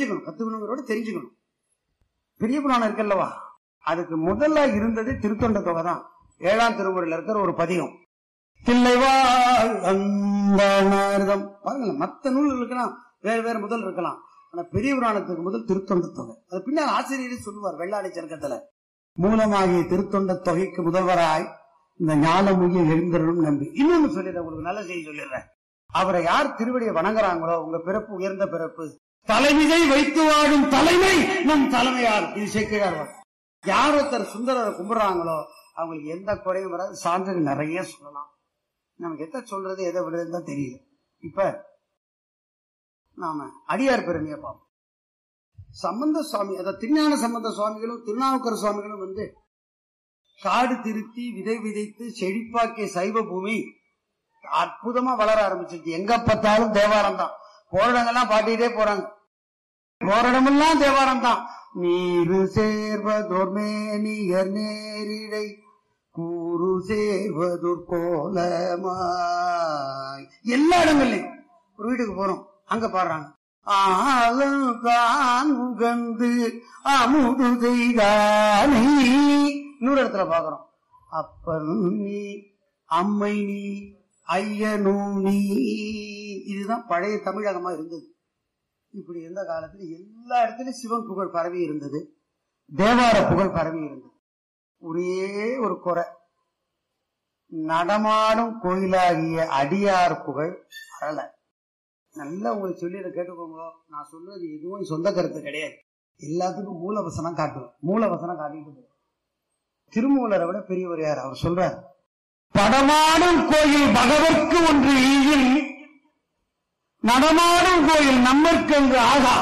தெரிஞ்சுக்கணும் கத்துக்கணுங்கிறோட தெரிஞ்சுக்கணும் பெரிய புராணம் இருக்குல்லவா அதுக்கு முதல்ல இருந்தது திருத்தொண்ட தொகை தான் ஏழாம் திருமுறையில் இருக்கிற ஒரு பதிகம் தில்லைவாழ் அந்தணர்தம் பாருங்களேன் மற்ற நூல்களுக்கெல்லாம் வேற வேற முதல் இருக்கலாம் ஆனா பெரிய புராணத்துக்கு முதல் திருத்தொண்ட தொகை அது பின்னால் ஆசிரியரே சொல்லுவார் வெள்ளாடை சர்க்கத்துல மூலமாகிய திருத்தொண்ட தொகைக்கு முதல்வராய் இந்த ஞானமுகிய எழுந்தரும் நம்பி இன்னொன்னு சொல்லிடுறேன் உங்களுக்கு நல்ல செய்தி சொல்லிடுறேன் அவரை யார் திருவடியை வணங்குறாங்களோ உங்க பிறப்பு உயர்ந்த பிறப்பு தலைவிதை வைத்து வாழும் தலைமை நம் தலைமையார் இது சேர்க்கிறார் யார் ஒருத்தர் சுந்தரரை கும்பிடுறாங்களோ அவங்களுக்கு எந்த குறையும் வராது சான்றுகள் நிறைய சொல்லலாம் நமக்கு எதை சொல்றது எதை விடுறதுன்னு தான் தெரியல இப்ப நாம அடியார் பெருமையை பார்ப்போம் சம்பந்த சுவாமி அதாவது திருஞான சம்பந்த சுவாமிகளும் திருநாவுக்கர சுவாமிகளும் வந்து காடு திருத்தி விதை விதைத்து செழிப்பாக்கிய சைவ பூமி அற்புதமா வளர ஆரம்பிச்சிருச்சு எங்க பார்த்தாலும் தேவாரம் தான் போராடங்கள்லாம் பாட்டிட்டே போறாங்க போராடமெல்லாம் தேவாரம் தான் நீரு சேர்வதோர் மேனியர் நேரிடை கூறு சேர்வதோர் கோலமாய் எல்லா இடங்கள்லயும் ஒரு வீட்டுக்கு போறோம் அங்க பாடுறாங்க ஆதான் உகந்து அமுது செய்தானே இன்னொரு இடத்துல பாக்குறோம் அப்பன் நீ அம்மை நீ ஐயனும் நீ இதுதான் பழைய தமிழகமா இருந்தது இப்படி இருந்த காலத்துல எல்லா இடத்துலயும் சிவன் புகழ் பரவி இருந்தது தேவார புகழ் பரவி இருந்தது ஒரே ஒரு குறை நடமாடும் கோயிலாகிய அடியார் புகழ் வரல நல்லா உங்களுக்கு சொல்லி இதை கேட்டுக்கோங்க நான் சொல்றது எதுவும் சொந்த கருத்து கிடையாது எல்லாத்துக்கும் மூலவசனம் காட்டுவேன் மூலவசனம் காட்டிட்டு போவேன். திருமூலரை விட பெரியவர் யார் அவர் சொல்றார் படமாடும் கோயில் பகவர்க்கு ஒன்று ஈயில் நடமாடும் கோயில் நம்மற்கு என்று ஆகா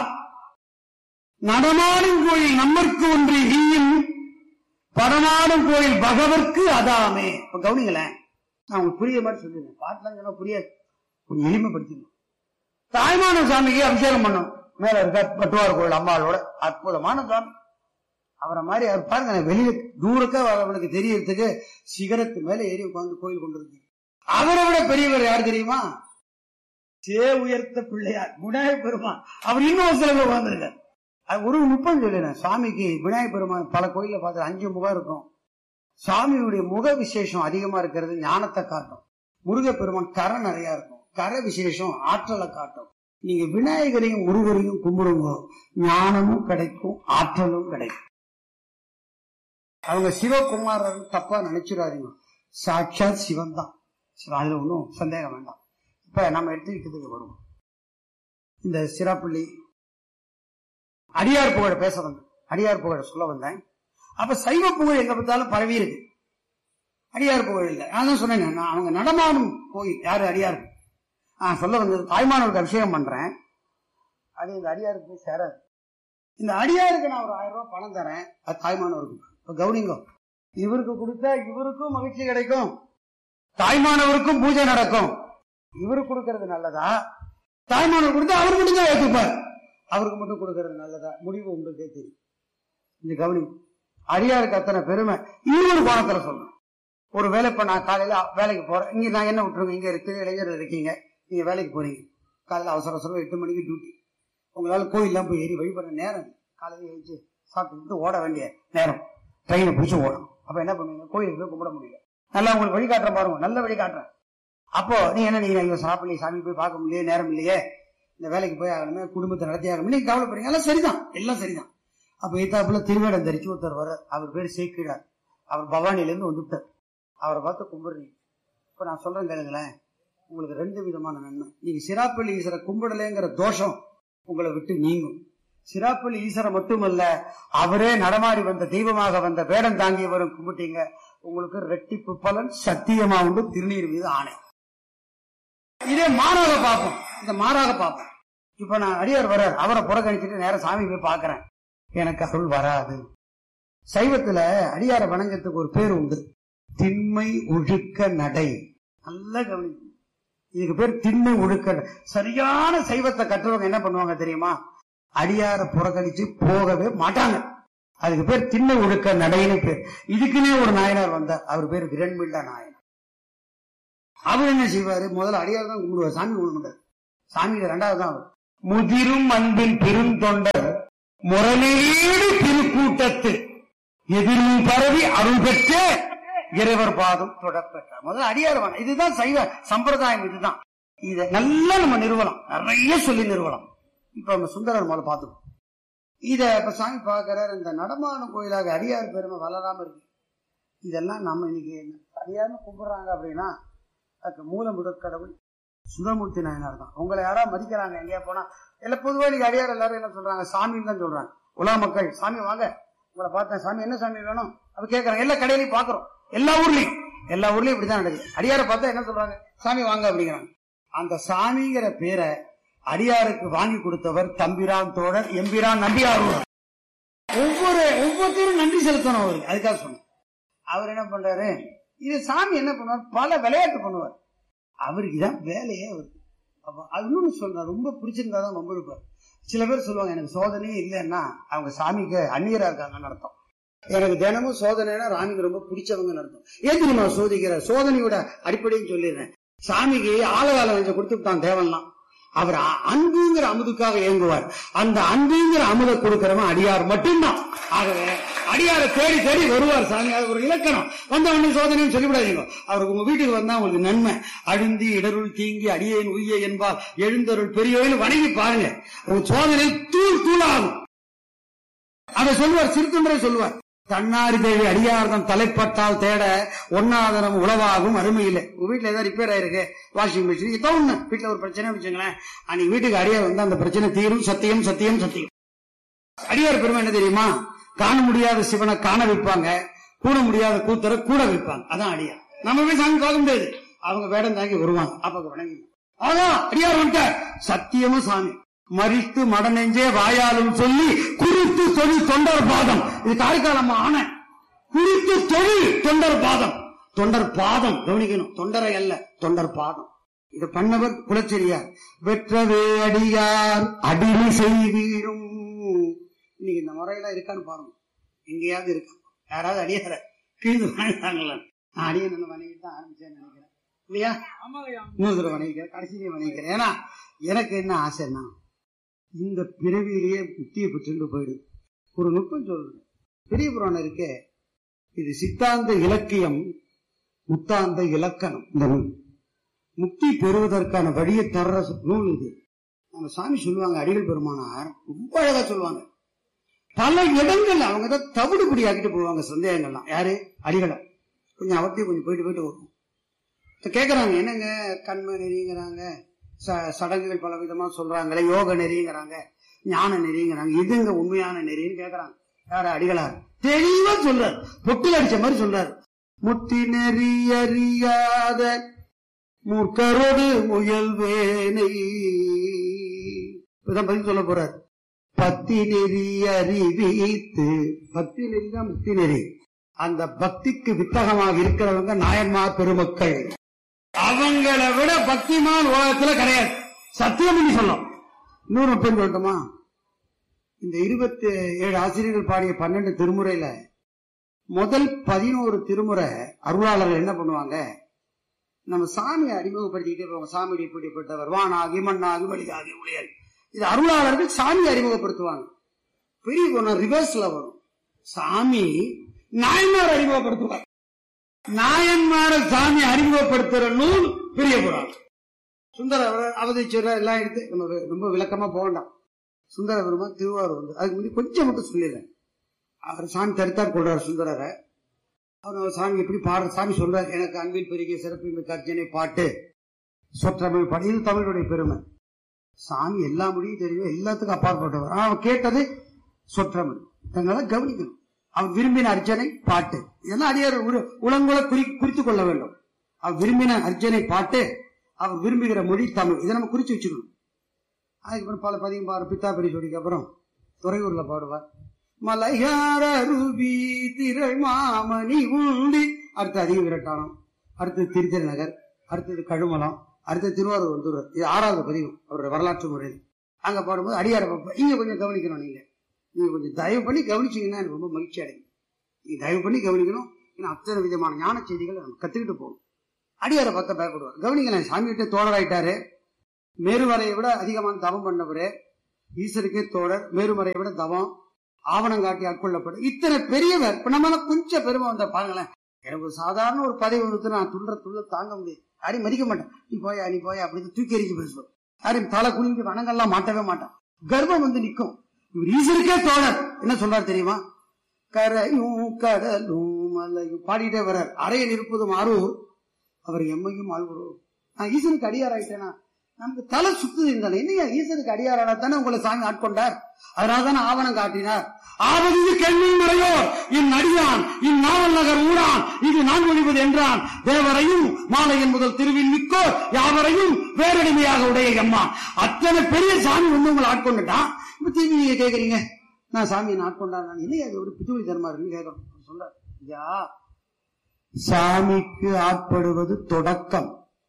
நடமாடும் கோயில் நம்மற்கு ஒன்று ஈயில் படமாடும் கோயில் பகவர்க்கு அதாமே இப்ப கவனிங்களேன் நான் உங்களுக்கு புரிய மாதிரி சொல்லிடுறேன் பாட்டுலாம் சொன்னா புரியாது கொஞ்சம் எளிமைப்படுத்திடணும் தாய்மான சாமிக்கு அபிஷேகம் பண்ணும் மேல இருக்க பட்டுவார் கோயில் அம்மாளோட அற்புதமான சாமி அவரை மாதிரி அவர் பாருங்க வெளியில தூரக்க அவனுக்கு தெரியறதுக்கு சிகரத்து மேல ஏறி உட்கார்ந்து கோயில் கொண்டு இருக்கு அவரை விட பெரியவர் யார் தெரியுமா சே உயர்த்த பிள்ளையார் விநாயகர் பெருமான் அவர் இன்னும் ஒரு சிலர் உட்கார்ந்துருக்கார் அது ஒரு நுட்பம் சொல்லிடுறேன் சுவாமிக்கு விநாயகர் பெருமான் பல கோயில்ல பார்த்து அஞ்சு முகம் இருக்கும் சாமியுடைய முக விசேஷம் அதிகமா இருக்கிறது ஞானத்தை காட்டும் முருகப்பெருமான் கரை நிறைய இருக்கும் கரை விசேஷம் ஆற்றலை காட்டும் நீங்க விநாயகரையும் முருகரையும் கும்பிடுங்க ஞானமும் கிடைக்கும் ஆற்றலும் கிடைக்கும் அவங்க சிவகுமாரர் தப்பா நினைச்சிடாதீங்க சாட்சாத் சிவன் தான் அதுல ஒன்றும் சந்தேகம் வேண்டாம் இப்ப நம்ம எடுத்துக்கிட்டதுக்கு வருவோம் இந்த சிராப்பள்ளி அடியார் புகழ பேச வந்தேன் அடியார் புகழ சொல்ல வந்தேன் அப்ப சைவ புகழ் எங்க பார்த்தாலும் பரவி இருக்கு அடியார் புகழ் இல்லை நான் தான் சொன்னேன் நான் அவங்க நடமாடும் கோயில் யாரு அடியார் நான் சொல்ல வந்தது தாய்மானவருக்கு அபிஷேகம் பண்றேன் அது இந்த அடியாருக்கு போய் சேராது இந்த அடியாருக்கு நான் ஒரு ஆயிரம் ரூபாய் பணம் தரேன் அது தாய்மானவருக்கு இப்ப கவுனிங்க இவருக்கு கொடுத்தா இவருக்கும் மகிழ்ச்சி கிடைக்கும் தாய்மானவருக்கும் பூஜை நடக்கும் இவருக்கு கொடுக்கறது நல்லதா தாய்மானவர் கொடுத்தா அவர் மட்டும் தான் ஏற்றுப்பார் அவருக்கு மட்டும் கொடுக்கறது நல்லதா முடிவு உங்களுக்கே தெரியும் இந்த கவனி அடியாருக்கு அத்தனை பெருமை இன்னொரு கோணத்துல சொல்லணும் ஒரு வேலை இப்ப நான் காலையில வேலைக்கு போறேன் இங்க நான் என்ன விட்டுருங்க இங்க இருக்கு இளைஞர்கள் இருக்கீங்க நீங்க வேலைக்கு போறீங்க காலையில அவசர அவசரம் எட்டு மணிக்கு டியூட்டி உங்களால கோயிலாம் போய் ஏறி வழிபடுற நேரம் காலையில எழுந்து சாப்பிட்டு ஓட வேண்டிய நேரம் ட்ரெயினை பிடிச்சு ஓடும் அப்ப என்ன பண்ணுவீங்க கோயிலுக்கு போய் கும்பிட முடியல நல்லா உங்களுக்கு வழி காட்டுறேன் பாருங்க நல்ல வழி காட்டுறேன் அப்போ நீ என்ன நீங்க இங்க சாப்பிடலையே சாமி போய் பார்க்க முடியல நேரம் இல்லையே இந்த வேலைக்கு போய் ஆகணுமே குடும்பத்தை நடத்தி ஆகணும் நீங்க கவலைப்படுறீங்க எல்லாம் சரிதான் எல்லாம் சரிதான் அப்ப எத்தாப்புல திருவேடம் தரிச்சு ஒருத்தர் வர அவர் பேர் சேக்கிடார் அவர் பவானில இருந்து வந்துட்டார் அவரை பார்த்து கும்பிடுறீங்க இப்ப நான் சொல்றேன் கேளுங்களேன் உங்களுக்கு ரெண்டு விதமான நன்மை நீங்க சிராப்பள்ளி ஈஸ்வரை கும்பிடலைங்கிற தோஷம் உங்களை விட்டு நீங்கும் சிராப்பள்ளி ஈஸ்வரை மட்டுமல்ல அவரே நடமாடி வந்த தெய்வமாக வந்த வேடம் தாங்கியவரும் கும்பிட்டீங்க உங்களுக்கு ரெட்டிப்பு பலன் சத்தியமா உண்டு திருநீர் மீது ஆணை இதே மாறாக பார்ப்போம் இந்த மாறாக பார்ப்போம் இப்ப நான் அடியார் வர்றார் அவரை புறக்கணிச்சுட்டு நேரம் சாமி போய் பாக்குறேன் எனக்கு அருள் வராது சைவத்துல அடியாரை வணங்கறதுக்கு ஒரு பேர் உண்டு திண்மை ஒழுக்க நடை நல்லா கவனிக்கணும் இதுக்கு பேர் திண்மை ஒழுக்க ந- சரியான சைவத்தை கற்றவங்க என்ன பண்ணுவாங்க தெரியுமா அடியார புறக்கணிச்சு போகவே மாட்டாங்க அதுக்கு பேர் திண்ணை ஒழுக்க நடைன்னு பேர் இதுக்குன்னே ஒரு நாயனார் வந்தார் அவர் பேர் விரண்மில்லா நாயனார் அவர் என்ன செய்வாரு முதல்ல அடியார் தான் கும்பிடுவார் சாமி கும்பிட மாட்டார் சாமியில ரெண்டாவது தான் அவர் முதிரும் அன்பின் பெருந்தொண்டர் முரளேடு திருக்கூட்டத்து எதிரும் பரவி அருள் பெற்ற இறைவர் பாதம் தொடப்பெற்றார் முதல்ல அடியாரவான இதுதான் சைவ சம்பிரதாயம் இதுதான் இதை நல்லா நம்ம நிறுவனம் நிறைய சொல்லி நிறுவனம் இப்ப நம்ம சுந்தரர் முதல்ல பார்த்துக்கோம் இத இப்ப சாமி பார்க்கிறார் இந்த நடமான கோயிலாக அடியார் பெருமை வளராம இருக்கு இதெல்லாம் நம்ம இன்னைக்கு அடியார்னு கும்பிடுறாங்க அப்படின்னா அதுக்கு மூல முதற் கடவுள் சுந்தரமூர்த்தி நாயனார் தான் உங்களை யாராவது மதிக்கிறாங்க எங்கேயா போனா எல்லாம் பொதுவாக இன்னைக்கு அடியார் எல்லாரும் என்ன சொல்றாங்க சாமின்னு தான் சொல்றாங்க உலக மக்கள் சாமி வாங்க உங்களை பார்த்தேன் சாமி என்ன சாமி வேணும் அப்ப கேட்கறாங்க எல்லா கடையிலையும் பாக்குறோம் எல்லா ஊர்லயும் எல்லா ஊர்லயும் இப்படிதான் நடக்குது அடியாரை பார்த்தா என்ன சொல்றாங்க சாமி வாங்க அப்படிங்கிறாங்க அந்த சாமிங்கிற பேரை அடியாருக்கு வாங்கி கொடுத்தவர் தம்பிரான் தோழர் எம்பிரான் நம்பியார் ஒவ்வொரு ஒவ்வொருத்தரும் நன்றி செலுத்தணும் அவருக்கு அதுக்காக சொன்னேன் அவர் என்ன பண்றாரு இது சாமி என்ன பண்ணுவார் பல விளையாட்டு பண்ணுவார் அவருக்கு இதான் வேலையே அவருக்கு அப்ப அது இன்னொன்னு சொல்றேன் ரொம்ப பிடிச்சிருந்தாதான் ரொம்ப இருப்பார் சில பேர் சொல்லுவாங்க எனக்கு சோதனையே இல்லைன்னா அவங்க சாமிக்கு அந்நியரா இருக்காங்கன்னு அர்த்தம் எனக்கு தினமும் சோதனைனா ராமிக்கு ரொம்ப பிடிச்சவங்கன்னு அர்த்தம் ஏன் தெரியுமா சோதிக்கிற சோதனையோட அடிப்படையும் சொல்லிடுறேன் சாமிக்கு ஆலகாலம் கொஞ்சம் கொடுத்துட்டான் தேவன்லாம் அவர் அ- அன்புங்கிற அமுதுக்காக இயங்குவார் அந்த அன்புங்கிற அமுத கொடுக்கிறவன் அடியார் மட்டும்தான் ஆகவே அடியாரை தேடி தேடி வருவார் சாமி அது ஒரு இலக்கணம் வந்த உடனே சோதனையும் சொல்லிவிடாதீங்க அவருக்கு உங்க வீட்டுக்கு வந்தா உங்களுக்கு நன்மை அழுந்தி இடருள் தீங்கி அடியேன் உய்ய என்பார் எழுந்தருள் பெரியவர்கள் வணங்கி பாருங்க உங்க சோதனை தூள் தூளாகும் அதை சொல்லுவார் சிறுத்தொன்றை சொல்லுவார் தன்னாரி தேவி அடியார்தம் தலைப்பட்டால் தேட ஒன்னாதனம் உளவாகும் அருமையில்லை உங்க வீட்டுல ஏதாவது ரிப்பேர் ஆயிருக்கு வாஷிங் மிஷின் ஏதோ ஒண்ணு வீட்டுல ஒரு பிரச்சனை வச்சுங்களேன் அன்னைக்கு வீட்டுக்கு அடியார் வந்து அந்த பிரச்சனை தீரும் சத்தியம் சத்தியம் சத்தியம் அடியார் பெருமை என்ன தெரியுமா காண முடியாத சிவனை காண வைப்பாங்க கூட முடியாத கூத்தரை கூட வைப்பாங்க அதான் அடியார் நம்ம போய் சாமி பார்க்க முடியாது அவங்க வேடம் தாங்கி வருவாங்க அப்ப வணங்கி அதான் அடியார் வந்துட்டார் சத்தியமும் சாமி மறித்து மடநெஞ்சே வாயாலும் சொல்லி குறித்து தொழில் தொண்டர் பாதம் இது காரைக்காலம்மா ஆன குறித்து தொழில் தொண்டர் பாதம் தொண்டர் பாதம் கவனிக்கணும் தொண்டரை அல்ல தொண்டர் பாதம் இது பண்ணவர் குலச்செரியார் வெற்றவே அடியார் அடிமை செய்வீரும் இன்னைக்கு இந்த முறையெல்லாம் இருக்கான்னு பாருங்க எங்கேயாவது இருக்கா யாராவது அடியார கீழ்ந்து வாங்கிட்டாங்களா நான் அடியன் என்ன வணங்கி தான் ஆரம்பிச்சேன்னு நினைக்கிறேன் இல்லையா மூணு தடவை வணங்கிக்கிறேன் கடைசியிலேயே வணங்கிக்கிறேன் ஏன்னா எனக்கு என்ன ஆசைன்னா இந்த பிறவியிலேயே முக்தியை பெற்று போயிடுது ஒரு நுட்பம் சொல்றேன் பெரிய புராணம் இருக்கே இது சித்தாந்த இலக்கியம் முத்தாந்த இலக்கணம் இந்த நூல் முக்தி பெறுவதற்கான வழியை தர்ற நூல் இது நம்ம சாமி சொல்லுவாங்க அடிகள் பெருமானார் ரொம்ப அழகா சொல்லுவாங்க பல இடங்கள்ல அவங்க தான் தவிடு குடியாக்கிட்டு போவாங்க சந்தேகங்கள்லாம் யாரு அடிகளை கொஞ்சம் அவர்த்தையும் கொஞ்சம் போயிட்டு போயிட்டு வரும் இப்ப கேக்குறாங்க என்னங்க கண்ம நெறிங்கிறாங்க ச- சடங்குகள் பல விதமா சொல்றாங்களே யோக நெறிங்கிறாங்க ஞான நெறிங்கிறாங்க எதுங்க உண்மையான நெறின்னு கேக்குறாங்க யாரு அடிகளார் தெளிவா சொல்றாரு பொட்டில் அடிச்ச மாதிரி சொல்றாரு முத்தி நெறி அறியாத மூர்க்கரோடு முயல்வேனை இப்பதான் பதில் சொல்ல போறார் பக்தி நெறி அறிவித்து பக்தி நெறி தான் முக்தி நெறி அந்த பக்திக்கு வித்தகமாக இருக்கிறவங்க நாயன்மார் பெருமக்கள் அவங்களை விட பக்திமான் உலகத்துல கிடையாது சத்தியம் பண்ணி சொல்லும் இன்னொரு பெண் சொல்லட்டுமா இந்த இருபத்தி ஏழு ஆசிரியர்கள் பாடிய பன்னெண்டு திருமுறையில முதல் பதினோரு திருமுறை அருளாளர்கள் என்ன பண்ணுவாங்க நம்ம சாமியை அறிமுகப்படுத்திக்கிட்டே போவாங்க சாமி இப்படிப்பட்டவர் வானாகி மண்ணாகி வழியாகி உடையாகி இது அருளாளர்கள் சாமி அறிமுகப்படுத்துவாங்க பெரிய குணம் ரிவர்ஸ்ல வரும் சாமி நாயன்மார் அறிமுகப்படுத்துவார் நாயன்மார சாமி அறிமுகப்படுத்துற நூல் பெரிய புராணம் சுந்தர அவதீஸ்வரர் எல்லாம் எடுத்து நம்ம வி- ரொம்ப விளக்கமா போக வேண்டாம் சுந்தர பெருமான் திருவாரூர் வந்து அதுக்கு முன்னாடி கொஞ்சம் மட்டும் சொல்லிடுறேன் அவர் சாமி தடுத்தார் கொள்றாரு சுந்தரரை அவர் சாமி எப்படி பாடுற சாமி சொல்றாரு எனக்கு அன்பில் பெருகிய சிறப்பு மிக்க அர்ச்சனை பாட்டு சொற்றமிழ் பாடு இது தமிழுடைய பெருமை சாமி எல்லா மொழியும் தெரியும் எல்லாத்துக்கும் அப்பாற்பட்டவர் ஆனா அவர் கேட்டது சொற்றமிழ் தங்களை கவனிக்கணும் அவர் விரும்பின அர்ச்சனை பாட்டு இதெல்லாம் அடியார் உரு- உளங்குல குறி குறித்துக் கொள்ள வேண்டும் அவர் விரும்பின அர்ச்சனை பாட்டு அவர் விரும்புகிற மொழி தமிழ் இதை நம்ம குறிச்சு வச்சுக்கணும் அதுக்கப்புறம் பல பதியம் பாரு பித்தா பெரியசோடிக்கு அப்புறம் துறையூர்ல பாடுவார் மலையார ரூபி திரள் மாமணி உண்டி அடுத்து அதிக விரட்டானம் அடுத்து திருத்தல் நகர் அடுத்தது கழுமலம் அடுத்து திருவாரூர் வந்துருவார் இது ஆறாவது பதிவு அவருடைய வரலாற்று முறையில் அங்க பாடும்போது அடியார பார்ப்போம் இங்க கொஞ்சம் கவனிக்கணும் நீங்க நீங்க கொஞ்சம் தயவு பண்ணி கவனிச்சீங்கன்னா எனக்கு ரொம்ப மகிழ்ச்சி அடையும் நீங்க தயவு பண்ணி கவனிக்கணும் ஏன்னா அத்தனை விதமான ஞான செய்திகளை நம்ம கத்துக்கிட்டு போகணும் அடியாரை பார்த்தா பயப்படுவார் கவனிங்களேன் சாமி கிட்ட தோழராயிட்டாரு மேருமலையை விட அதிகமான தவம் பண்ணவரு ஈஸ்வருக்கே தோழர் மேருமலையை விட தவம் ஆவணம் காட்டி ஆட்கொள்ளப்படும் இத்தனை பெரியவர் இப்ப நம்மளால கொஞ்சம் பெருமை வந்த பாருங்களேன் எனக்கு ஒரு சாதாரண ஒரு பதவி வந்து நான் துள்ள துள்ள தாங்க முடியாது யாரையும் மதிக்க மாட்டேன் நீ போயா நீ போயா அப்படின்னு தூக்கி எறிஞ்சு பேசுவோம் யாரையும் தலை குனிஞ்சு வணங்கெல்லாம் மாட்டவே மாட்டான் கர்வம் வந்து நிற்கும் இவர் ஈஸ்வருக்கே தோழர் என்ன சொல்றாரு தெரியுமா கரையும் கடலும் மலையும் பாடிட்டே வர்றார் அறையில் இருப்பதும் அரூர் அவர் எம்மையும் ஆழ்வரும் நான் ஈசனுக்கு அடியார் ஆயிட்டேனா நமக்கு தலை சுத்துது இந்த என்னையா ஈசனுக்கு அடியாரான தானே உங்களை சாமி ஆட்கொண்டார் அதனால தானே ஆவணம் காட்டினார் ஆவது கண்ணின் முறையோர் இன் அடியான் இன் நாவல் நகர் ஊரான் இது நான் ஒழிவது என்றான் தேவரையும் மாலையின் முதல் திருவின் மிக்கோர் யாவரையும் வேறடிமையாக உடைய எம்மா அத்தனை பெரிய சாமி வந்து உங்களை ஆட்கொண்டுட்டான் இப்ப திரும்பி நீங்க கேக்குறீங்க நான் சாமியை ஆட்கொண்டான் நான் இல்லையா அது ஒரு பித்துவலி தர்மா இருக்குன்னு கேட்கறோம் சொல்ற ஐயா சாமிக்கு ஆட்படுவது தொடக்கம்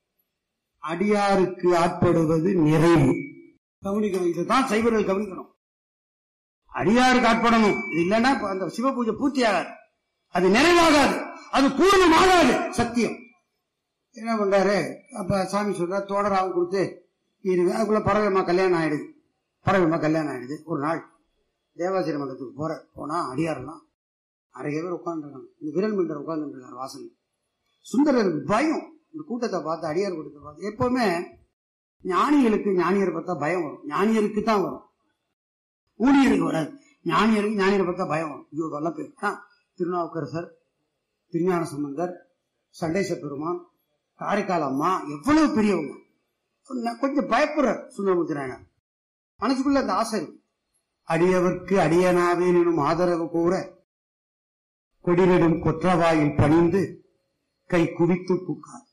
அடியாருக்கு ஆட்படுவது நிறைவு கவனிக்கணும் இதுதான் சைவர்கள் கவனிக்கணும் அடியாருக்கு ஆட்படணும் இது இல்லைன்னா இப்ப அந்த சிவ பூஜை பூர்த்தி ஆகாது அது நிறைவாகாது அது பூர்ணமாகாது சத்தியம் என்ன பண்றாரு அப்ப சாமி சொல்ற தோடராவும் கொடுத்து இருங்க அதுக்குள்ள பறவைமா கல்யாணம் ஆயிடுது பறவைமா கல்யாணம் ஆயிடுது ஒரு நாள் தேவாசிரி மண்டலத்துக்கு போற போனா அடியாரெல்லாம் நிறைய பேர் உட்காந்துருக்காங்க இந்த விரல் மிண்டர் உட்காந்துருக்காரு வாசல் சுந்தரருக்கு பயம் இந்த கூட்டத்தை பார்த்து அடியார் கூட்டத்தை பார்த்து எப்பவுமே ஞானிகளுக்கு ஞானியரை பார்த்தா பயம் வரும் ஞானியருக்கு தான் வரும் ஊழியருக்கு வராது ஞானியருக்கு ஞானியரை பார்த்தா பயம் வரும் ஐயோ வல்ல பேர் ஆ, திருநாவுக்கரசர் திருஞான சம்பந்தர் சண்டேச பெருமான் காரைக்கால் அம்மா எவ்வளவு பெரியவங்க கொஞ்சம் கொஞ்சம் பயப்படுறார் சுந்தரமூர்த்தி நாயனார் மனசுக்குள்ள அந்த ஆசை இருக்கு அடியவர்க்கு அடியனாவேன் எனும் ஆதரவு கூற கொடிநெடும் கொற்றவாயில் பணிந்து கை குவித்து பூக்கார்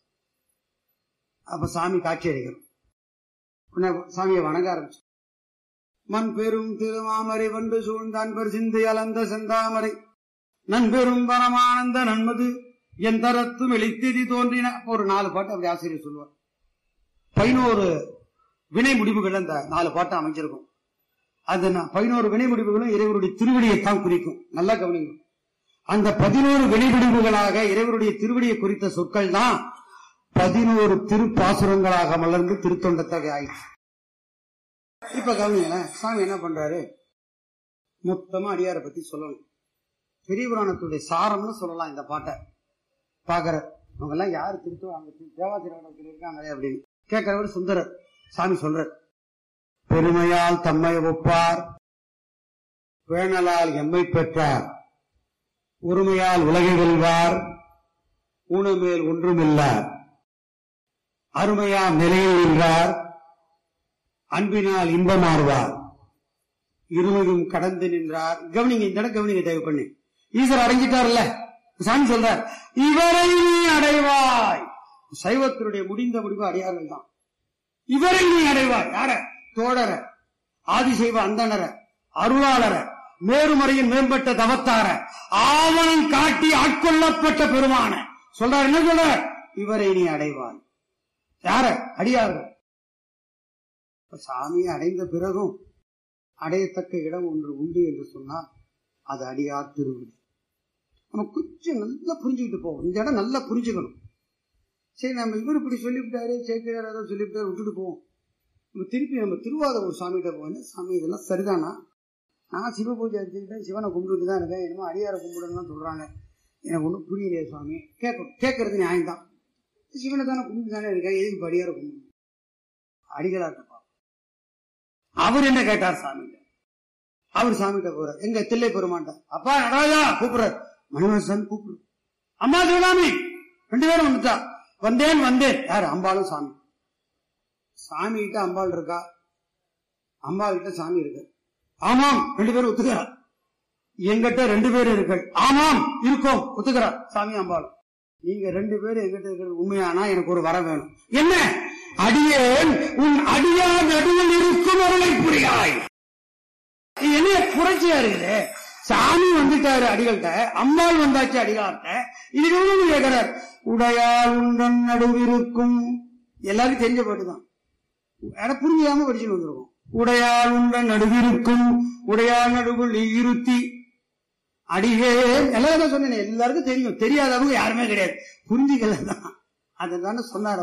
அப்ப சாமி காட்சி அளிக்கிறோம் உடனே சாமியை வணங்க ஆரம்பிச்சு மண் பெரும் திருமாமரை வண்டு சூழ்ந்தான் பெரு சிந்தை அலந்த செந்தாமரை நண்பெரும் பரமானந்த நன்மது என் தரத்தும் எழுத்தெதி தோன்றின அப்ப ஒரு நாலு பாட்டு அப்படி ஆசிரியர் சொல்லுவார் பதினோரு வினை முடிவுகள் அந்த நாலு பாட்டு அமைஞ்சிருக்கும் அது நா- பதினோரு வினை முடிவுகளும் இறைவருடைய திருவடியைத்தான் குறிக்கும் நல்லா கவனிங்க அந்த பதினோரு வினை முடிவுகளாக இறைவருடைய திருவடியை குறித்த சொற்கள் தான் பதினோரு திருப்பாசுரங்களாக மலர்ந்து திருத்தொண்டத்தகை ஆயிடுச்சு இப்ப கவனிங்களேன் சாமி என்ன பண்றாரு மொத்தமா அடியாரை பத்தி சொல்லணும் பெரிய புராணத்துடைய சாரம்னு சொல்லலாம் இந்த பாட்டை பாக்குற அவங்க எல்லாம் யாரு திருத்துவாங்க தேவாசிரியத்தில் இருக்காங்க அப்படின்னு கேட்கிறவர் சுந்தரர் சாமி சொல்றார் பெருமையால் தம்மை ஒப்பார் பேணலால் எம்மை பெற்றார் உரிமையால் உலகை வெல்வார் ஊனமேல் ஒன்றுமில்லார் அருமையாம் நிலையில் நின்றார் அன்பினால் இன்பமாறுவார் இருமையும் கடந்து நின்றார் கவனிங்க இந்த இடம் கவனிங்க தயவு பண்ணி ஈஸ்வரர் அடைஞ்சிட்டார்ல சாமி சொல்றார் இவரை நீ அடைவாய் சைவத்தினுடைய முடிந்த முடிவு அடையார்கள் தான் இவரை நீ அடைவாய் யார தோழர ஆதிசைவ அந்தணர அருளாளர மேருமறையின் மேம்பட்ட தவத்தார ஆவணம் காட்டி ஆட்கொள்ளப்பட்ட பெருமான சொல்றார் என்ன சொல்றார் இவரை நீ அடைவாய் யார அடியார்கள் இப்ப சாமியை அடைந்த பிறகும் அடையத்தக்க இடம் ஒன்று உண்டு என்று சொன்னால் அது அடியார் திருவிழி நம்ம கொஞ்சம் நல்லா புரிஞ்சுக்கிட்டு போவோம் இந்த இடம் நல்லா புரிஞ்சுக்கணும் சரி நம்ம இவர் இப்படி சொல்லிவிட்டாரு சேக்கிரார் ஏதோ சொல்லிவிட்டாரு விட்டுட்டு போவோம் நம்ம திருப்பி நம்ம திருவாத ஒரு சாமிகிட்ட போவேன் சாமி இதெல்லாம் சரிதானா நான் சிவ பூஜை எடுத்துக்கிட்டேன் சிவனை கும்பிட்டுட்டு தான் இருக்கேன் என்னமோ அடியாரை கும்பிடுன்னு சொல்றாங்க எனக்கு ஒன்றும் புரியலையே சுவாமி கேட்கும் கேட்கறது நியாயம் தான் சிவனை தானே கும்பிட்டு தானே இருக்கேன் எதுக்கு இப்ப அடியாரை கும்பிடு அடிகளாட்டப்பா அவர் என்ன கேட்டார் சாமி அவர் சாமிகிட்ட போறார் எங்க தில்லை பெருமாண்ட அப்பா நடராஜா கூப்பிடுறார் மணிவசன் கூப்பிடு அம்மா சிவகாமி ரெண்டு பேரும் வந்துட்டா வந்தேன் வந்தேன் யாரு அம்பாளும் சாமி சாமி கிட்ட அம்பாள் இருக்கா அம்மா கிட்ட சாமி இருக்கு ஆமாம் ரெண்டு பேரும் ஒத்துக்கிறார் எங்கிட்ட ரெண்டு பேரும் இருக்கு ஆமாம் இருக்கோம் ஒத்துக்கிறார் சாமி அம்பாள் நீங்க ரெண்டு பேரும் எங்கிட்ட இருக்கிறது உண்மையானா எனக்கு ஒரு வர வேணும் என்ன அடியேன் உன் அடியார் நடுவில் இருக்கும் அருளை புரியாய் இது என்ன புரட்சியா இருக்குது சாமி வந்துட்டாரு அடிகள்கிட்ட அம்மாள் வந்தாச்சு அடிகார்ட்ட இது ஒண்ணு கேட்கிறார் உடையாள் உண்டன் நடுவிருக்கும் எல்லாருக்கும் தெரிஞ்ச பாட்டுதான் யார புரிஞ்சாம படிச்சுட்டு வந்திருக்கோம் உடையாள் உண்டன் நடுவிருக்கும் உடையாள் நடுவில் இருத்தி அடியே எல்லாம் தான் சொன்னேன் எல்லாருக்கும் தெரியும் தெரியாதவங்க யாருமே கிடையாது புரிஞ்சுக்கல தான் அதை தானே சொன்னார் அவர்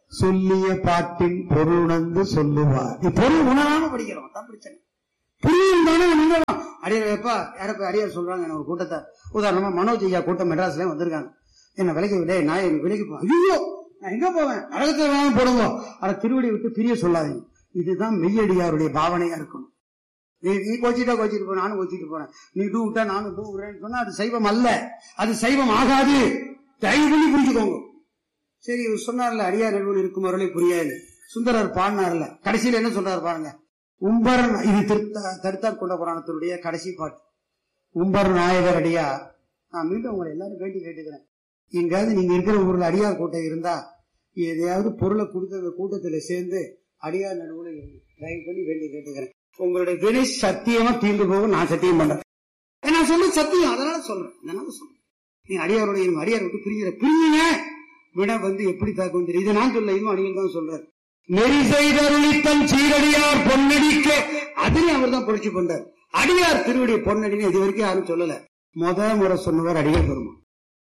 சொல்லிய பாட்டின் பொருள் உணர்ந்து சொல்லுவார் இது பொருள் உணராம படிக்கிறோம் தான் பிரச்சனை புரியும் தானே உணரலாம் அடியார் எப்பா யாரப்ப அடியார் சொல்றாங்க என்ன ஒரு கூட்டத்தை உதாரணமா மனோஜ் ஐயா கூட்டம் மெட்ராஸ்ல வந்திருக்காங்க என்ன விலைக்கு விட நான் எனக்கு விலைக்கு போ ஐயோ நான் எங்க போவேன் நரகத்துல வேணாலும் போடுங்க ஆனா திருவடி விட்டு பிரிய சொல்லாதீங்க இதுதான் மெய்யடியாருடைய பாவனையா இருக்கணும் நீ நீ கோச்சிட்டா கோச்சிட்டு போ நானும் கோச்சிட்டு போறேன் நீ டூ விட்டா நானும் டூ விடுறேன்னு சொன்னா அது சைவம் அல்ல அது சைவம் ஆகாது தயவு பண்ணி புரிஞ்சுக்கோங்க சரி இவர் சொன்னார்ல அடியார் நடுவில் இருக்கும் வரலை புரியாது சுந்தரர் பாடினார்ல கடைசியில என்ன சொல்றாரு பாருங்க உம்பரன் இது திருத்த- தடுத்தார் கொண்ட புராணத்தினுடைய கடைசி பாட்டு உம்பர் நாயகர் அடியார் நான் மீண்டும் உங்களை எல்லாரும் வேண்டி கேட்டுக்கிறேன் எங்காவது நீங்க இருக்கிற ஊர்ல அடியார் கூட்டம் இருந்தா எதையாவது பொருளை கொடுத்து அந்த கூட்டத்துல சேர்ந்து அடியார் நடுவுல இருங்க. தயவு பண்ணி வேண்டி கேட்டுக்கிறேன் உங்களுடைய வினை சத்தியமா தீர்ந்து போகும் நான் சத்தியம் பண்றேன் நான் சொல்ல சத்தியம் அதனால சொல்றேன் அதனால சொல்றேன் நீ அடியாருடைய நீங்க அடியார் விட்டு பிரிஞ்சிட பிரிஞ்சுங்க விட வந்து எப்படி தாக்கும் தெரியும் இதை நான் சொல்ல இதுவும் அடிகள் தான் சொல்றாரு நெறி செய்தருளித்தன் சீரடியார் பொன்னடிக்க அதுலயும் அவர் தான் புரட்சி பண்றார் அடியார் திருவடி பொன்னடின்னு இது வரைக்கும் யாரும் சொல்லல முத முறை சொன்னவர் அடியார் பெருமான்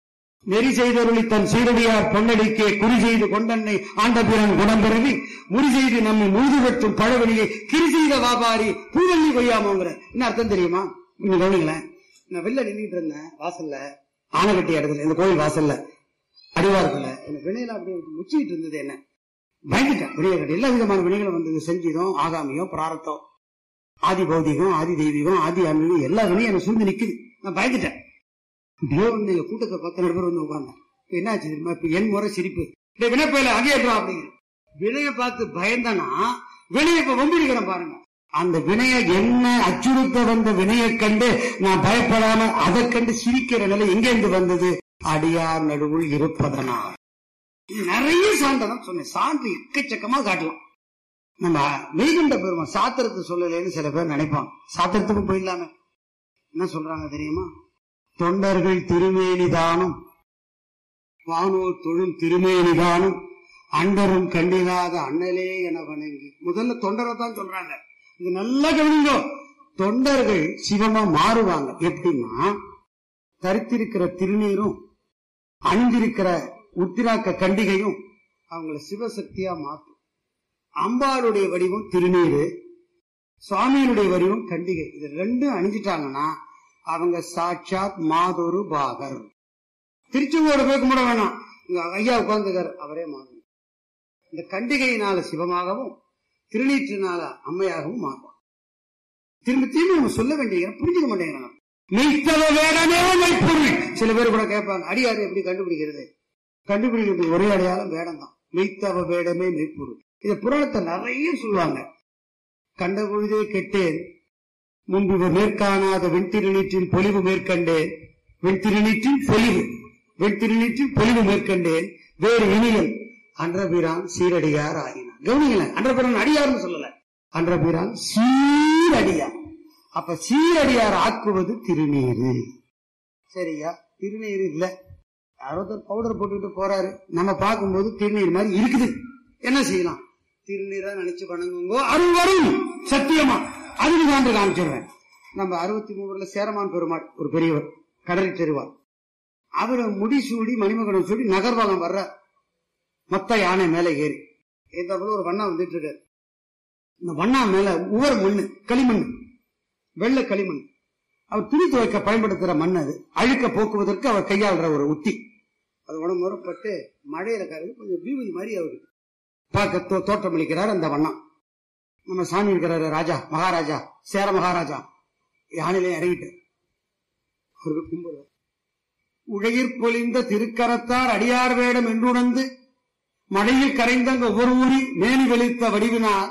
நெறி செய்தருளி தன் சீரடியார் பொன்னடிக்கே குறி செய்து கொண்டன்னை ஆண்ட பிறன் குணம் பிறவி முறி செய்து நம்மை முழுது வெட்டும் பழவழியை கிரி செய்த வியாபாரி பூவல்லி கொய்யாமோங்கிற என்ன அர்த்தம் தெரியுமா நீங்க கவனிங்களேன் நான் வெளில நின்றுட்டு இருந்தேன் வாசல்ல ஆனகட்டி இடத்துல இந்த கோயில் வாசல்ல அடிவாரத்துல இந்த வினையில அப்படியே முச்சிக்கிட்டு இருந்தது என்ன பயந்துட்டேன் வினைகள் எல்லா விதமான வினைகளும் வந்தது செஞ்சிதம் ஆகாமியம் பிராரத்தம் ஆதி பௌதிகம் ஆதி தெய்வீகம் ஆதி ஆன்மீகம் எல்லா வினையும் எனக்கு சூழ்ந்து நிக்குது நான் பயந்துட்டேன் இப்படியே வந்து எங்க கூட்டத்தை பத்து ரெண்டு பேர் வந்து உட்கார்ந்தேன் இப்ப என்னாச்சு தெரியுமா இப்ப என் முறை சிரிப்பு டேய் வினைப்பையில அங்கே இருக்கலாம் அப்படிங்கிற வினையை பார்த்து பயந்தனா வினையை இப்ப வம்பிடிக்கிறேன் பாருங்க அந்த வினையை என்ன அச்சுறுத்த வந்த வினையை கண்டு நான் பயப்படாம அதை கண்டு சிரிக்கிற நிலை எங்கேருந்து வந்தது அடியார் நடுவுள் இருப்பதனால் இது நிறைய சான்றதான் சொன்னேன் சான்று எக்கச்சக்கமா காட்டலாம் நம்ம மெய்கண்ட பெருமான் சாத்திரத்தை சொல்லலைன்னு சில பேர் நினைப்பாங்க சாத்திரத்துக்கும் போயிடலாமே என்ன சொல்றாங்க தெரியுமா தொண்டர்கள் திருமேனிதானும் வானோர் தொழும் திருமேனிதானும் அண்டரும் கண்டிராத அண்ணலே என வணங்கி முதல்ல தொண்டரை தான் சொல்றாங்க இது நல்லா கவனிங்க தொண்டர்கள் சிவமா மாறுவாங்க எப்படின்னா தரித்திருக்கிற திருநீரும் அணிந்திருக்கிற உத்திராக்க கண்டிகையும் அவங்கள சிவசக்தியா மாற்றும் அம்பாளுடைய வடிவம் திருநீரு சுவாமியினுடைய வடிவம் கண்டிகை இது ரெண்டும் அணிஞ்சிட்டாங்கன்னா அவங்க சாட்சாத் மாதொரு பாகர் திருச்செங்கோடு போய் கும்பிட வேணாம் இங்க ஐயா உட்கார்ந்துக்கார் அவரே மாறும் இந்த கண்டிகையினால சிவமாகவும் திருநீற்றினால அம்மையாகவும் மாறுவார் திரும்ப திரும்ப நம்ம சொல்ல வேண்டிய புரிஞ்சுக்க மாட்டேங்கிறாங்க மெய்த்தவ வேடமே மெய்ப்பொருள் சில பேர் கூட கேட்பாங்க அடியாறு எப்படி கண்டுபிடிக்கிறது கண்டுபிடிக்கிறது ஒரே அடையாளம் வேடம் தான் மெய்த்தவ வேடமே மெய்ப்பொருள் இத புராணத்தை நிறைய சொல்லுவாங்க கண்ட பொழுதே கெட்டேன் முன்பு இவர் மேற்காணாத வெண்திருநீற்றின் பொலிவு மேற்கண்டேன் வெண்திருநீற்றின் பொலிவு வெண்திருநீற்றின் பொலிவு மேற்கண்டேன் வேறு இனியல் அன்றபிரான் சீரடியார் ஆகினார் கவனிங்களேன் அன்றபிரான் அடியார்னு சொல்லல அன்றபிரான் சீரடியார் அப்ப சீரடியார் ஆக்குவது திருநீரு சரியா திருநீர் இல்ல யாரோ பவுடர் போட்டுக்கிட்டு போறாரு நம்ம பார்க்கும்போது திருநீர் மாதிரி இருக்குது என்ன செய்யலாம் திருநீரா நினைச்சு வணங்குங்கோ அருள் வரும் சத்தியமா அதுக்கு சான்று காமிச்சிடுறேன் நம்ம அறுபத்தி மூணுல சேரமான் பெருமாள் ஒரு பெரியவர் கடலை தெருவார் அவரு முடிசூடி மணிமகனம் சூடி நகர்வலம் வர்ற மொத்த யானை மேல ஏறி இந்த போல ஒரு வண்ணா வந்துட்டு இருக்காரு இந்த வண்ணா மேல உவர் மண்ணு களிமண் வெள்ளை களிமண் அவர் துணி துவைக்க பயன்படுத்துற மண் அது அழுக்க போக்குவதற்கு அவர் கையாளுற ஒரு உத்தி அது உடம்பு முறப்பட்டு மழையில கருது கொஞ்சம் பீபதி மாதிரி அவருக்கு பார்க்க தோ- தோற்றமளிக்கிறார் அந்த வண்ணம் நம்ம சாமி இருக்கிறாரு ராஜா மகாராஜா சேர மகாராஜா யானையிலே இறங்கிட்டு அவருக்கு கும்பிடுவார் உழையிற் பொலிந்த திருக்கரத்தார் அடியார் வேடம் என்றுணர்ந்து மழையில் கரைந்தங்க ஒவ்வொரு ஊரி மேனி வெளித்த வடிவினார்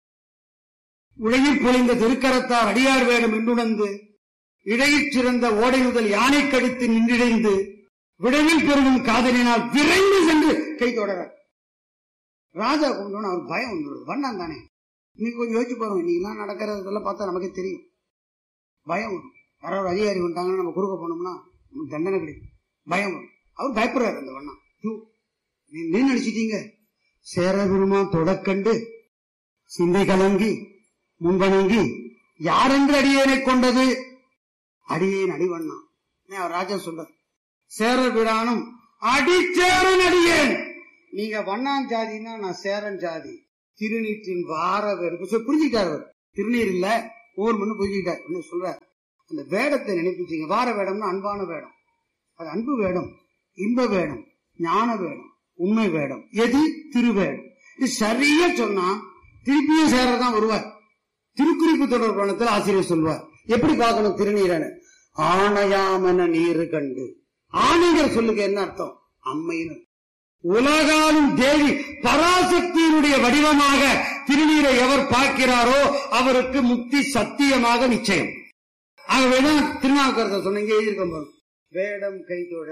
உழையிற் பொலிந்த திருக்கரத்தார் அடியார் வேடம் என்றுணர்ந்து இடையிற் சிறந்த ஓடை முதல் யானை கடித்து நின்றிடைந்து விடவில் பெருகும் காதலினால் விரைந்து சென்று கை தொடரார் ராஜா கொண்டோன்னு அவர் பயம் வந்துடுது வண்ணான் தானே இன்னைக்கு கொஞ்சம் யோசிச்சு பாருங்க இன்னைக்கு நடக்கிறதெல்லாம் பார்த்தா நமக்கே தெரியும் பயம் வரும் யாராவது அதிகாரி வந்துட்டாங்கன்னா நம்ம குறுக்க போனோம்னா நமக்கு தண்டனை கிடைக்கும் பயம் வரும் அவர் பயப்படுறாரு அந்த வண்ணம் ஐயோ, நீ நீ நினைச்சிட்டீங்க சேரகுருமா தொடக்கண்டு சிந்தை கலங்கி முன்வணங்கி யாரென்று அடியேனை கொண்டது அடியேன் அடிவண்ணா அவர் ராஜா சொல்றார் சேர பிரானும் அடிச்சேரன் அடியேன் நீங்க வண்ணான் ஜாதின்னா நான் சேரன் ஜாதி திருநீற்றின் வார வேடம் சொல்லி புரிஞ்சுக்கிட்டார் அவர் திருநீர் இல்ல ஊர் மண்ணு புரிஞ்சுக்கிட்டார் என்ன சொல்ற அந்த வேடத்தை நினைப்பிச்சீங்க வார வேடம்னா அன்பான வேடம் அது அன்பு வேடம் இன்ப வேடம் ஞான வேடம் உண்மை வேடம் எது திருவேடம் இது சரியா சொன்னா திருப்பியும் சேரதான் வருவார் திருக்குறிப்பு தொடர் பணத்தில் ஆசிரியர் சொல்வார் எப்படி பார்க்கணும் திருநீரனு ஆணையாமன நீரு கண்டு ஆணைங்கிற சொல்லுக்கு என்ன அர்த்தம் அம்மைன்னு உலகாலும் தேவி பராசக்தியினுடைய வடிவமாக திருநீரை எவர் பார்க்கிறாரோ அவருக்கு முக்தி சத்தியமாக நிச்சயம் ஆகவேதான் திருநாவுக்கரசர் சொன்னீங்க எழுதியிருக்க பாருங்க வேடம் கைத்தோட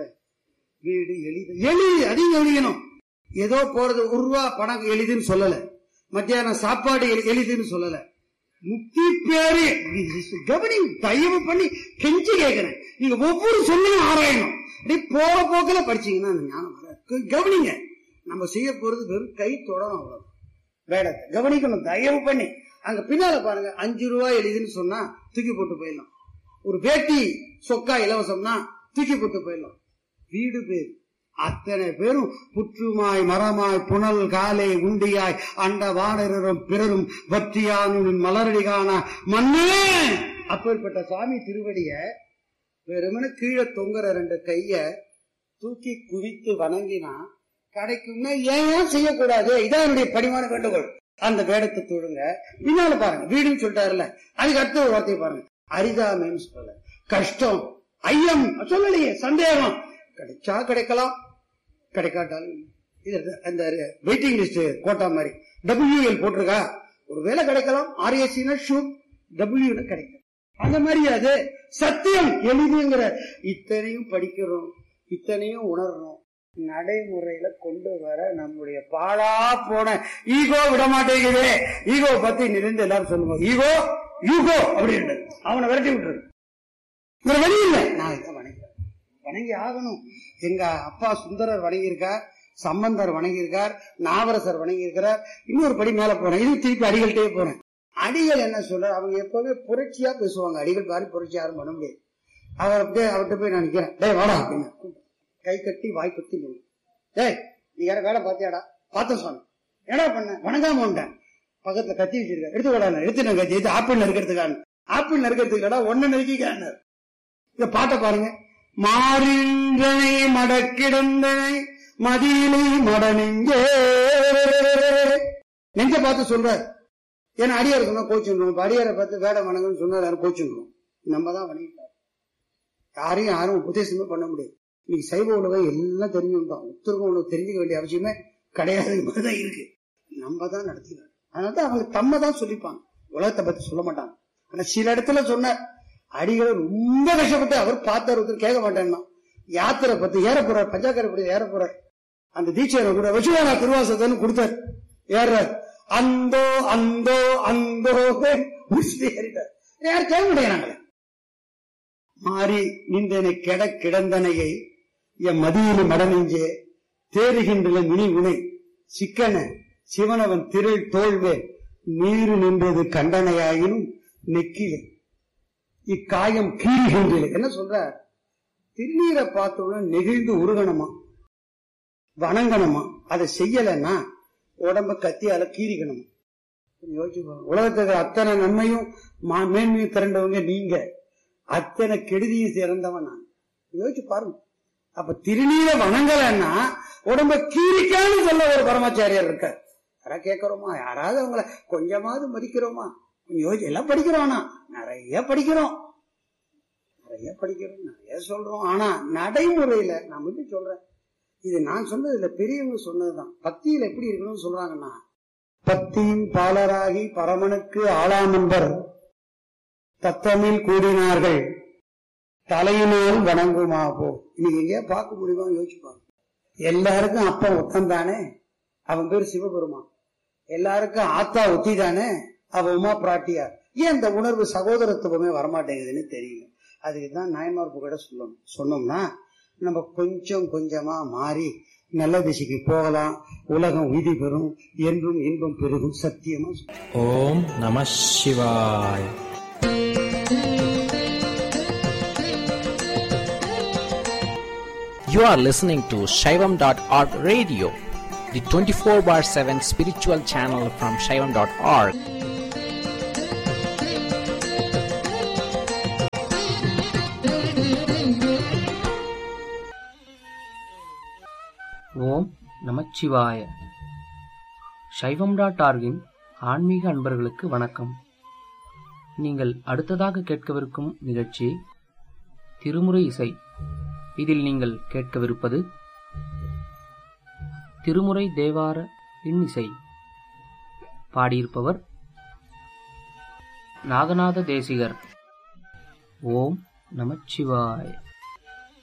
வீடு எளிது எளிது அதிகம் எழுதிக்கணும் ஏதோ போறது ஒரு ரூபா பணம் எளிதுன்னு சொல்லல மத்தியானம் சாப்பாடு எளி- எளிதுன்னு சொல்லல முக்தி பேரு கவனி தயவு பண்ணி கெஞ்சி கேட்கிறேன் நீங்க ஒவ்வொரு சொல்லையும் ஆராயணும் அப்படியே போக போக்கில படிச்சீங்கன்னா அந்த ஞானம் வராது. க- கவனிங்க நம்ம செய்ய போறது வெறும் கை தொடரும் அவ்வளவு வேடத்தை கவனிக்கணும் தயவு பண்ணி அங்க பின்னால பாருங்க அஞ்சு ரூபாய் எளிதுன்னு சொன்னா தூக்கி போட்டு போயிடலாம் ஒரு வேட்டி சொக்கா இலவசம்னா தூக்கி போட்டு போயிடலாம் வீடு பேர் அத்தனை பேரும் புற்றுமாய் மரமாய் புனல் காலை உண்டியாய் அண்ட வானரும் பிறரும் வற்றியானும் மலரடி காண மண்ணே அப்பேற்பட்ட சாமி திருவடிய வெறுமனே கீழே தொங்குற ரெண்டு கைய தூக்கி குவித்து வணங்கினா கிடைக்கும்னா ஏன் ஏன் செய்யக்கூடாது இதான் என்னுடைய பணிவான வேண்டுகோள் அந்த வேடத்தை தொழுங்க பின்னால பாருங்க வீடுன்னு சொல்லிட்டாருல அதுக்கு அடுத்த ஒரு வார்த்தை பாருங்க அரிதாமைன்னு சொல்ல கஷ்டம் ஐயம் சொல்லலையே சந்தேகம் கிடைச்சா கிடைக்கலாம் கிடைக்காட்டாலும் இல்லை. இது அந்த வெயிட்டிங் லிஸ்ட் கோட்டா மாதிரி டபிள்யூஎல் போட்டிருக்கா ஒரு வேலை கிடைக்கலாம் ஆர்எஸ்சினா ஷூட் டபிள்யூ கிடைக்கும் அந்த மாதிரி அது சத்தியம் எளிதுங்கிற இத்தனையும் படிக்கிறோம் இத்தனையும் உணர்றோம் நடைமுறையில கொண்டு வர நம்முடைய பாழா போன ஈகோ விட மாட்டேங்குது ஈகோ பத்தி நிறைந்து எல்லாரும் சொல்லுவோம் ஈகோ யூகோ அப்படின்னு அவனை விரட்டி விட்டுரு வேற வழி இல்லை நான் இதை வணங்குறேன் வணங்கி ஆகணும் எங்க அப்பா சுந்தரர் வணங்கியிருக்கார் சம்பந்தர் வணங்கியிருக்கார் நாவரசர் வணங்கியிருக்கிறார் இன்னொரு படி மேல போறேன் இது திருப்பி அடிகள்கிட்டே போறேன் அடிகள் என்ன சொல்ற அவங்க எப்பவுமே புரட்சியா பேசுவாங்க அடிகள் பாரி புரட்சி யாரும் பண்ண முடியாது அவர் அப்படியே அவர்கிட்ட போய் நான் நிக்கிறேன் டேய் வாடா அப்படின்னு கை கட்டி வாய் கட்டி நின்னு. டேய் நீ யார வேலை பார்த்தியாடா பார்த்த சொன்ன என்னடா பண்ண வணங்காம வந்துட்டேன் பக்கத்துல கத்தி வச்சிருக்க எடுத்து விடா எடுத்து நான் கத்தி எடுத்து ஆப்பிள் நறுக்கிறதுக்கான ஆப்பிள் நறுக்கிறதுக்கு ஒன்னு நறுக்கிக்கான இந்த பாட்டை பாருங்க மாறின்றனை மடக்கிடந்தனை மதியிலை மடனெஞ்சே நெஞ்ச பார்த்து சொல்றார் ஏன்னா அடியார் சொன்னா கோச்சுக்கணும் இப்ப அடியாரை பார்த்து வேட வணங்கன்னு சொன்னா யாரும் கோச்சுக்கணும் நம்ம தான் வணங்கிட்டார் யாரையும் யாரும் உபதேசமே பண்ண முடியாது இன்னைக்கு சைவ உலகம் எல்லாம் தெரிஞ்சுட்டோம் உத்தரவு உனக்கு தெரிஞ்சுக்க வேண்டிய அவசியமே கிடையாது மாதிரிதான் இருக்கு நம்ம தான் நடத்தினார் அதனால தான் அவங்க தம்ம தான் சொல்லிப்பாங்க உலகத்தை பத்தி சொல்ல மாட்டாங்க ஆனா சில இடத்துல சொன்னார் அடிகளை ரொம்ப கஷ்டப்பட்டு அவர் பார்த்தார் ஒருத்தர் கேட்க மாட்டேன்னா யாத்திரை பத்தி ஏற போறார் பஞ்சாக்கரை பத்தி ஏற போறார் அந்த தீட்சையை கூட வச்சுவானா திருவாசகன்னு கொடுத்தார் ஏறார் அந்தோ அந்தோ அந்தோ முடிச்சுட்டு ஏறிட்டார் யாரும் கேட்க மாட்டேங்கிறாங்களே மாறி நின்றனை கெட கிடந்தனையை என் மதியில மடனெஞ்சே தேறுகின்ற மினி உனை சிக்கன சிவனவன் திரள் தோல்வே நீரு நின்றது கண்டனையாயினும் நெக்கிலே இக்காயம் கீறுகின்றது என்ன சொல்ற திருநீரை பார்த்தோம்னா நெகிழ்ந்து உருகணுமா வணங்கணுமா அதை செய்யலைன்னா உடம்ப கத்தியால கீறிக்கணுமா கொஞ்சம் யோசிச்சு பாருங்க. உலகத்துக்கு அத்தனை நன்மையும் மா- மேன்மையும் திரண்டவங்க நீங்க அத்தனை கெடுதியும் சிறந்தவன் நான் யோசிச்சு பாருங்க அப்ப திருநீரை வணங்கலைன்னா உடம்ப கீரிக்கான்னு சொல்ல ஒரு பரமாச்சாரியார் இருக்கார் யாரா கேட்கிறோமா யாராவது அவங்கள கொஞ்சமாவது மதிக்கிறோமா கொஞ்சம் யோசிச்சு எல்லாம் படிக்கிறோம்னா நிறைய படிக்கிறோம் நிறைய படிக்கிறோம் நிறைய சொல்றோம் ஆனா நடைமுறையில நான் மட்டும் சொல்றேன் இது நான் சொன்னது இல்ல பெரியவங்க சொன்னதுதான் பக்தியில எப்படி இருக்கணும்னு சொல்றாங்கன்னா பக்தியின் பாலராகி பரமனுக்கு ஆளாமன்பர் தத்தமில் கூடினார்கள் தலையினால் வணங்குமாவோ இன்னைக்கு எங்கேயா பார்க்க முடியுமா யோசிச்சு பாருங்க எல்லாருக்கும் அப்பா ஒத்தம் தானே அவன் பேர் சிவபெருமான் எல்லாருக்கும் ஆத்தா ஒத்தி தானே அவ உமா பிராட்டியார் ஏன் இந்த உணர்வு சகோதரத்துவமே வரமாட்டேங்குதுன்னு தெரியல அதுக்கு தான் நாயமார் புகழ சொல்லணும் சொன்னோம்னா நம்ம கொஞ்சம் கொஞ்சமா மாறி நல்ல திசைக்கு போகலாம் உலகம் உய்தி பெறும் என்றும் இன்பம் பெருகும் சத்தியமா சொல்றேன். ஓம் நம சிவாய் You are listening to Shaivam.org radio, the 24 bar 7 spiritual channel from Shaivam.org. ஓம் நமச்சிவாய சைவம் டாட் ஆர்கின் ஆன்மீக அன்பர்களுக்கு வணக்கம் நீங்கள் அடுத்ததாக கேட்கவிருக்கும் நிகழ்ச்சி திருமுறை இசை இதில் நீங்கள் கேட்கவிருப்பது திருமுறை தேவார இன்னிசை பாடியிருப்பவர் நாகநாத தேசிகர் ஓம் நமச்சிவாய